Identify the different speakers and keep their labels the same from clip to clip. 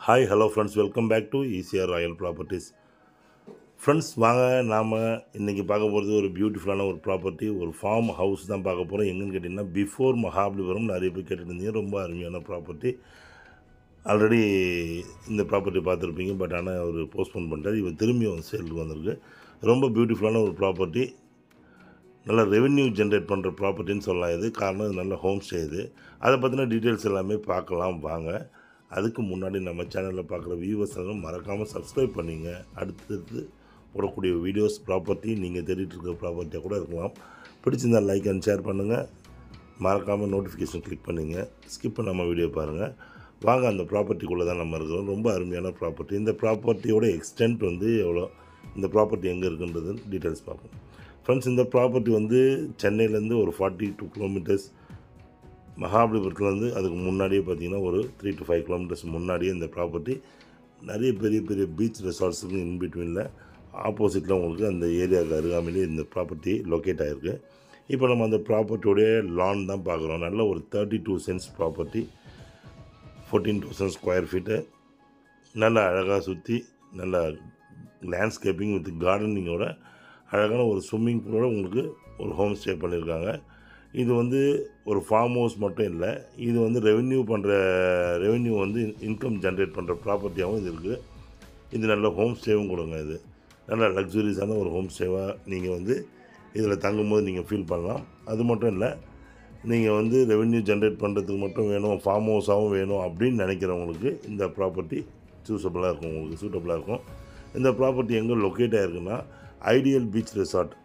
Speaker 1: hi hello friends welcome back to ECR Royal Properties friends வாங்க நாம் இன்றைக்கி பார்க்க போகிறது ஒரு பியூட்டிஃபுல்லான ஒரு ப்ராப்பர்ட்டி ஒரு ஃபார்ம் ஹவுஸ் தான் பார்க்க போகிறோம் எங்கன்னு கேட்டிங்கன்னா பிஃபோர் மகாபலிபுரம் நிறைய பேர் கேட்டுருந்தீங்க ரொம்ப அருமையான ப்ராப்பர்ட்டி ஆல்ரெடி இந்த ப்ராப்பர்ட்டி பார்த்துருப்பீங்க பட் ஆனால் அவர் போஸ்ட்போன் பண்ணிட்டார் இவர் திரும்பி வந்து சேலுக்கு வந்திருக்கு ரொம்ப பியூட்டிஃபுல்லான ஒரு ப்ராப்பர்ட்டி நல்ல ரெவென்யூ ஜென்ரேட் பண்ணுற ப்ராப்பர்ட்டின்னு சொல்லலாம் இது காரணம் இது நல்ல ஹோம் ஸ்டே இது அதை பற்றின டீட்டெயில்ஸ் எல்லாமே பார்க்கலாம் வாங்க அதுக்கு முன்னாடி நம்ம சேனலில் பார்க்குற வியூவர்ஸ் எல்லாம் மறக்காமல் சப்ஸ்கிரைப் பண்ணிங்க அடுத்தடுத்து போடக்கூடிய வீடியோஸ் ப்ராப்பர்ட்டி நீங்கள் தேடிட்டு இருக்கிற ப்ராப்பர்ட்டியாக கூட இருக்கலாம் பிடிச்சிருந்தா லைக் அண்ட் ஷேர் பண்ணுங்கள் மறக்காமல் நோட்டிஃபிகேஷன் கிளிக் பண்ணிங்க ஸ்கிப் பண்ணாமல் வீடியோ பாருங்கள் வாங்க அந்த ப்ராப்பர்ட்டிக்குள்ளே தான் நம்ம இருக்கிறோம் ரொம்ப அருமையான ப்ராப்பர்ட்டி இந்த ப்ராப்பர்ட்டியோட எக்ஸ்டென்ட் வந்து எவ்வளோ இந்த ப்ராப்பர்ட்டி எங்கே இருக்குன்றது டீட்டெயில்ஸ் பார்ப்போம் ஃப்ரெண்ட்ஸ் இந்த ப்ராப்பர்ட்டி வந்து சென்னையிலேருந்து ஒரு ஃபார்ட்டி டூ கிலோமீட்டர்ஸ் மகாபலிபுரத்துலேருந்து அதுக்கு முன்னாடியே பார்த்தீங்கன்னா ஒரு த்ரீ டு ஃபைவ் கிலோமீட்டர்ஸ் முன்னாடியே இந்த ப்ராப்பர்ட்டி நிறைய பெரிய பெரிய பீச் ரெசார்ட்ஸுக்கு இன் பிட்வீனில் ஆப்போசிட்டில் உங்களுக்கு அந்த ஏரியாவுக்கு அருகாமையிலே இந்த ப்ராப்பர்ட்டி லொக்கேட் ஆகிருக்கு இப்போ நம்ம அந்த ப்ராப்பர்ட்டியோடைய லான் தான் பார்க்குறோம் நல்ல ஒரு thirty two cents property fourteen thousand square feet நல்லா அழகாக சுற்றி நல்லா லேண்ட்ஸ்கேப்பிங் வித் கார்டனிங்கோட அழகான ஒரு ஸ்விம்மிங் பூலோட உங்களுக்கு ஒரு ஹோம் ஸ்டே பண்ணியிருக்காங்க இது வந்து ஒரு ஃபார்ம் ஹவுஸ் மட்டும் இல்லை இது வந்து ரெவென்யூ பண்ணுற ரெவென்யூ வந்து இன்கம் ஜென்ரேட் பண்ணுற ப்ராப்பர்ட்டியாகவும் இது இருக்குது இது நல்ல ஹோம் ஸ்டேவும் கொடுங்க இது நல்ல லக்ஸுரியஸான ஒரு ஹோம் ஸ்டேவாக நீங்கள் வந்து இதில் தங்கும்போது நீங்கள் ஃபீல் பண்ணலாம் அது மட்டும் இல்லை நீங்கள் வந்து ரெவென்யூ ஜென்ரேட் பண்ணுறதுக்கு மட்டும் வேணும் ஃபார்ம் ஹவுஸாகவும் வேணும் அப்படின்னு நினைக்கிறவங்களுக்கு இந்த ப்ராப்பர்ட்டி சூஸபிளாக இருக்கும் உங்களுக்கு சூட்டபுளாக இருக்கும் இந்த ப்ராப்பர்ட்டி எங்கே லொக்கேட் ஆகிருக்குன்னா ideal beach resort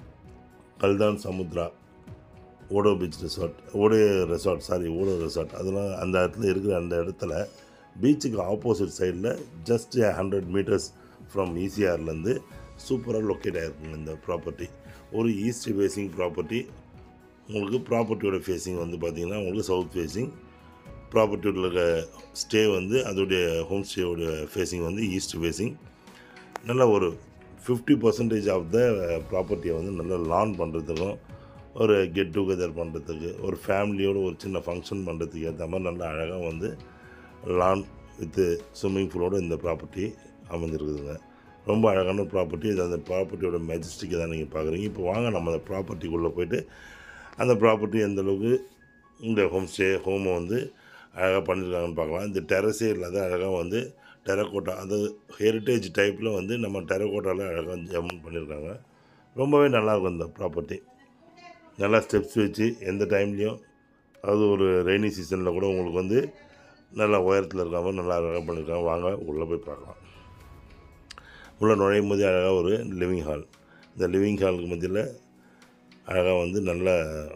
Speaker 1: Kaldan Samudra ஓடோ பீச் ரெசார்ட் ஓடோ ரெசார்ட் சாரி ஓடோ ரெசார்ட் அதெல்லாம் அந்த இடத்துல இருக்கிற அந்த இடத்துல பீச்சுக்கு ஆப்போசிட் சைடில் ஜஸ்ட் ஹண்ட்ரட் மீட்டர்ஸ் ஃப்ரம் ஈசிஆர்லேருந்து சூப்பராக லொக்கேட் ஆகிருக்குங்க இந்த ப்ராப்பர்ட்டி ஒரு ஈஸ்ட் ஃபேஸிங் ப்ராப்பர்ட்டி உங்களுக்கு ப்ராப்பர்ட்டியோட ஃபேஸிங் வந்து பார்த்திங்கன்னா உங்களுக்கு சவுத் ஃபேஸிங் ப்ராப்பர்ட்டியோட இருக்க ஸ்டே வந்து அதோடைய ஹோம் ஸ்டேயோட ஃபேஸிங் வந்து ஈஸ்ட் ஃபேஸிங் நல்ல ஒரு ஃபிஃப்டி பர்சன்டேஜ் ஆஃப் த ப்ராப்பர்ட்டியை வந்து நல்லா லான் பண்ணுறதுக்கும் ஒரு கெட் டுகெதர் பண்ணுறதுக்கு ஒரு ஃபேமிலியோட ஒரு சின்ன ஃபங்க்ஷன் பண்ணுறதுக்கு ஏற்ற மாதிரி நல்லா அழகாக வந்து லான் வித்து ஸ்விம்மிங் பூலோட இந்த ப்ராப்பர்ட்டி அமைஞ்சிருக்குதுங்க ரொம்ப அழகான ப்ராப்பர்ட்டி இது அந்த ப்ராப்பர்ட்டியோட மெஜஸ்டிக்கை தான் நீங்கள் பார்க்குறீங்க இப்போ வாங்க நம்ம அந்த ப்ராப்பர்ட்டிக்குள்ளே போயிட்டு அந்த ப்ராப்பர்ட்டி எந்த அளவுக்கு இந்த ஹோம் ஸ்டே ஹோமை வந்து அழகாக பண்ணியிருக்காங்கன்னு பார்க்கலாம் இந்த டெரஸே இல்லாத அழகாக வந்து டெரக்கோட்டா அது ஹெரிட்டேஜ் டைப்பில் வந்து நம்ம டெரக்கோட்டாவில் அழகாக ஜம்முன் பண்ணியிருக்காங்க ரொம்பவே நல்லாயிருக்கும் இந்த ப்ராப்பர்ட்டி நல்லா ஸ்டெப்ஸ் வச்சு எந்த டைம்லேயும் அது ஒரு ரெய்னி சீசனில் கூட உங்களுக்கு வந்து நல்லா உயரத்தில் இருக்காம நல்லா அழகாக பண்ணியிருக்காங்க வாங்க உள்ளே போய் பார்க்கலாம் உள்ளே நுழையும் போதே அழகாக ஒரு லிவிங் ஹால் இந்த லிவிங் ஹாலுக்கு மத்தியில் அழகாக வந்து நல்ல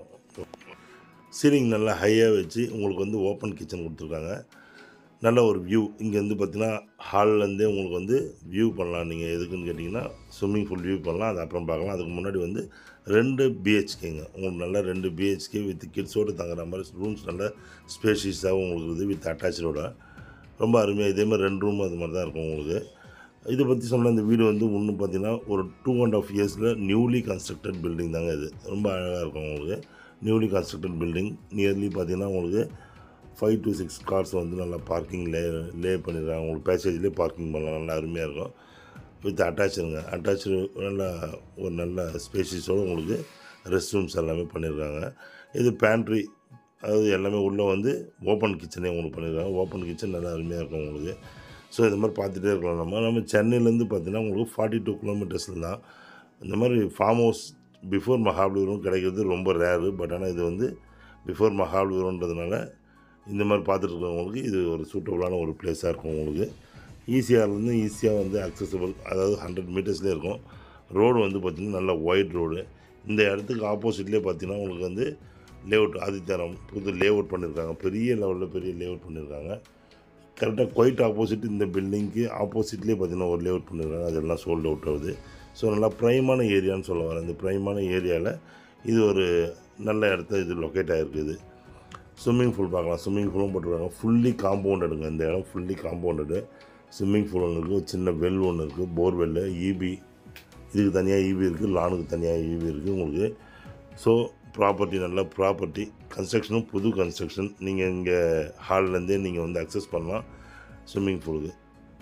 Speaker 1: சீலிங் நல்லா ஹையாக வச்சு உங்களுக்கு வந்து ஓப்பன் கிச்சன் கொடுத்துருக்காங்க நல்ல ஒரு வியூ இங்கேருந்து பார்த்தீங்கன்னா ஹால்லேருந்தே உங்களுக்கு வந்து வியூ பண்ணலாம் நீங்கள் எதுக்குன்னு கேட்டிங்கன்னா ஸ்விம்மிங் பூல் வியூ பண்ணலாம் அது அப்புறம் பார்க்கலாம் அதுக்கு முன்னாடி வந்து ரெண்டு பிஹெச்கேங்க உங்களுக்கு நல்ல ரெண்டு பிஹெச்கே வித் கிட்ஸோடு தங்குற மாதிரி ரூம்ஸ் நல்ல ஸ்பேஷியஸாகவும் உங்களுக்கு இருக்குது வித் அட்டாச்சோட ரொம்ப அருமையாக இதே மாதிரி ரெண்டு ரூம் அது மாதிரி தான் இருக்கும் உங்களுக்கு இதை பற்றி சொன்ன இந்த வீடு வந்து ஒன்று பார்த்தீங்கன்னா ஒரு டூ அண்ட் ஆஃப் இயர்ஸில் நியூலி கன்ஸ்ட்ரக்டட் பில்டிங் தாங்க இது ரொம்ப அழகாக இருக்கும் உங்களுக்கு நியூலி கன்ஸ்ட்ரக்டட் பில்டிங் நியர்லி பார்த்தீங்கன்னா உங்களுக்கு ஃபைவ் டு சிக்ஸ் கார்ஸ் வந்து நல்லா பார்க்கிங் லே லே பண்ணியிருக்காங்க உங்களுக்கு பேசேஜ்லேயே பார்க்கிங் பண்ணலாம் நல்லா அருமையாக இருக்கும் வித் அட்டாச்சுங்க அட்டாச்சு நல்லா ஒரு நல்ல ஸ்பேசிஸோடு உங்களுக்கு ரெஸ்ட் ரூம்ஸ் எல்லாமே பண்ணியிருக்காங்க இது பேண்ட்ரி அதாவது எல்லாமே உள்ளே வந்து ஓப்பன் கிச்சனே உங்களுக்கு பண்ணியிருக்காங்க ஓப்பன் கிச்சன் நல்லா அருமையாக இருக்கும் உங்களுக்கு ஸோ இது மாதிரி பார்த்துட்டே இருக்கலாம் நம்ம நம்ம சென்னையிலேருந்து பார்த்தீங்கன்னா உங்களுக்கு ஃபார்ட்டி டூ கிலோமீட்டர்ஸில் தான் இந்த மாதிரி ஃபார்ம் ஹவுஸ் பிஃபோர் மகாபலிபுரம் கிடைக்கிறது ரொம்ப ரேரு பட் ஆனால் இது வந்து பிஃபோர் மகாபலிபுரம்ன்றதுனால இந்த மாதிரி பார்த்துட்டு இருக்கவங்களுக்கு இது ஒரு சூட்டபுளான ஒரு பிளேஸாக இருக்கும் உங்களுக்கு ஈஸியாகலேருந்து ஈஸியாக வந்து அக்சசபிள் அதாவது ஹண்ட்ரட் மீட்டர்ஸ்லேயே இருக்கும் ரோடு வந்து பார்த்திங்கன்னா நல்ல ஒயிட் ரோடு இந்த இடத்துக்கு ஆப்போசிட்லேயே பார்த்தீங்கன்னா உங்களுக்கு வந்து லேஅவுட் ஆதித்யாரம் புது லேஅவுட் பண்ணியிருக்காங்க பெரிய லெவலில் பெரிய லேஅவுட் பண்ணியிருக்காங்க கரெக்டாக குவைட் ஆப்போசிட் இந்த பில்டிங்க்கு ஆப்போசிட்லேயே பார்த்தீங்கன்னா ஒரு லேஅவுட் பண்ணியிருக்காங்க அதெல்லாம் சோல்ட் அவுட் ஆகுது ஸோ நல்லா ப்ரைமான ஏரியான்னு சொல்ல வரேன் இந்த ப்ரைமான ஏரியாவில் இது ஒரு நல்ல இடத்த இது லொக்கேட் ஆகிருக்குது ஸ்விம்மிங் பூல் பார்க்கலாம் ஸ்விம்மிங் பூலும் போட்டிருக்காங்க ஃபுல்லி காம்பவுண்டடுங்க இந்த இடம் ஃபுல்லி காம்பவுண்டடு ஸ்விம்மிங் பூல் ஒன்று இருக்குது சின்ன வெல் ஒன்று இருக்குது போர்வெல்லு ஈபி இதுக்கு தனியாக ஈபி இருக்குது லானுக்கு தனியாக ஈபி இருக்குது உங்களுக்கு ஸோ ப்ராப்பர்ட்டி நல்ல ப்ராப்பர்ட்டி கன்ஸ்ட்ரக்ஷனும் புது கன்ஸ்ட்ரக்ஷன் நீங்கள் இங்கே ஹால்லேருந்தே நீங்கள் வந்து அக்சஸ் பண்ணலாம் ஸ்விம்மிங் பூலுக்கு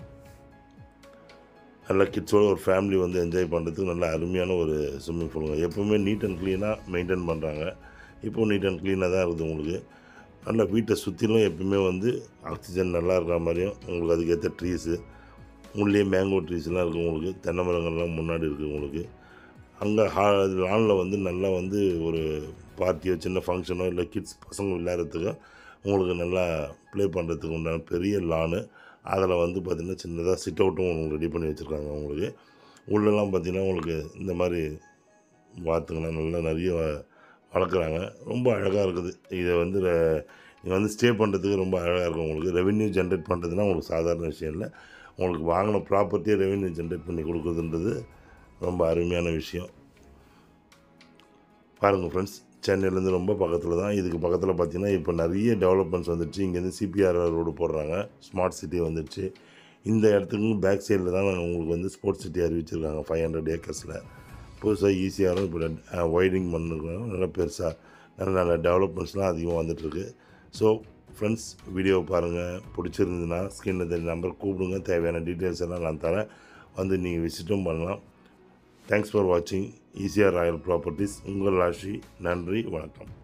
Speaker 1: நல்லா கிட்ஸோட ஒரு ஃபேமிலி வந்து என்ஜாய் பண்ணுறதுக்கு நல்ல அருமையான ஒரு ஸ்விம்மிங் பூலுங்க எப்போவுமே நீட் அண்ட் க்ளீனாக மெயின்டைன் பண்ணுறாங்க இப்போ நீட் அண்ட் க்ளீனாக தான் இருக்குது உங்களுக்கு நல்லா வீட்டை சுற்றிலும் எப்பவுமே வந்து ஆக்சிஜன் நல்லா இருக்கிற மாதிரியும் உங்களுக்கு அதுக்கேற்ற ட்ரீஸு உள்ளே மேங்கோ ட்ரீஸ்லாம் இருக்குது உங்களுக்கு தென்னை மரங்கள்லாம் முன்னாடி இருக்குது உங்களுக்கு அங்கே ஹா லானில் வந்து நல்லா வந்து ஒரு பார்ட்டியோ சின்ன ஃபங்க்ஷனோ இல்லை கிட்ஸ் பசங்க விளையாடுறதுக்கோ உங்களுக்கு நல்லா ப்ளே பண்ணுறதுக்கு உண்டான பெரிய லானு அதில் வந்து பார்த்திங்கன்னா சின்னதாக சிட் அவுட்டும் உங்களுக்கு ரெடி பண்ணி வச்சுருக்காங்க உங்களுக்கு உள்ளெல்லாம் பார்த்திங்கன்னா உங்களுக்கு இந்த மாதிரி வாத்துங்கள்லாம் நல்லா நிறைய வ- வளர்க்குறாங்க ரொம்ப அழகாக இருக்குது இதை வந்து இங்கே வந்து ஸ்டே பண்ணுறதுக்கு ரொம்ப அழகாக இருக்கும் உங்களுக்கு ரெவென்யூ ஜென்ரேட் பண்ணுறதுனா உங்களுக்கு சாதாரண விஷயம் இல்லை உங்களுக்கு வாங்கின ப்ராப்பர்ட்டியை ரெவென்யூ ஜென்ரேட் பண்ணி கொடுக்குறதுன்றது ரொம்ப அருமையான விஷயம் பாருங்கள் ஃப்ரெண்ட்ஸ் சென்னையிலேருந்து ரொம்ப பக்கத்தில் தான் இதுக்கு பக்கத்தில் பார்த்தீங்கன்னா இப்போ நிறைய டெவலப்மெண்ட்ஸ் வந்துடுச்சு இங்கேருந்து சிபிஆர் ரோடு போடுறாங்க ஸ்மார்ட் சிட்டி வந்துடுச்சு இந்த இடத்துக்கு பேக் சைடில் தான் உங்களுக்கு வந்து ஸ்போர்ட்ஸ் சிட்டி அறிவிச்சிருக்காங்க ஃபைவ் ஹண்ட்ரட் ஏக்கர்ஸில் புதுசாக ஈஸியாகவும் இப்போ ஒய்டிங் பண்ணிருக்காங்க நல்லா பெருசாக நல்ல நல்ல டெவலப்மெண்ட்ஸ்லாம் அதிகமாக வந்துட்டுருக்கு ஸோ ஃப்ரெண்ட்ஸ் வீடியோ பாருங்கள் பிடிச்சிருந்ததுன்னா ஸ்கிரீனில் தெரிய நம்பர் கூப்பிடுங்க தேவையான டீட்டெயில்ஸ் எல்லாம் நான் தரேன் வந்து நீங்கள் விசிட்டும் பண்ணலாம் தேங்க்ஸ் ஃபார் வாட்சிங் ஈஸியாக ராயல் ப்ராப்பர்ட்டிஸ் உங்கள் ராஷி நன்றி வணக்கம்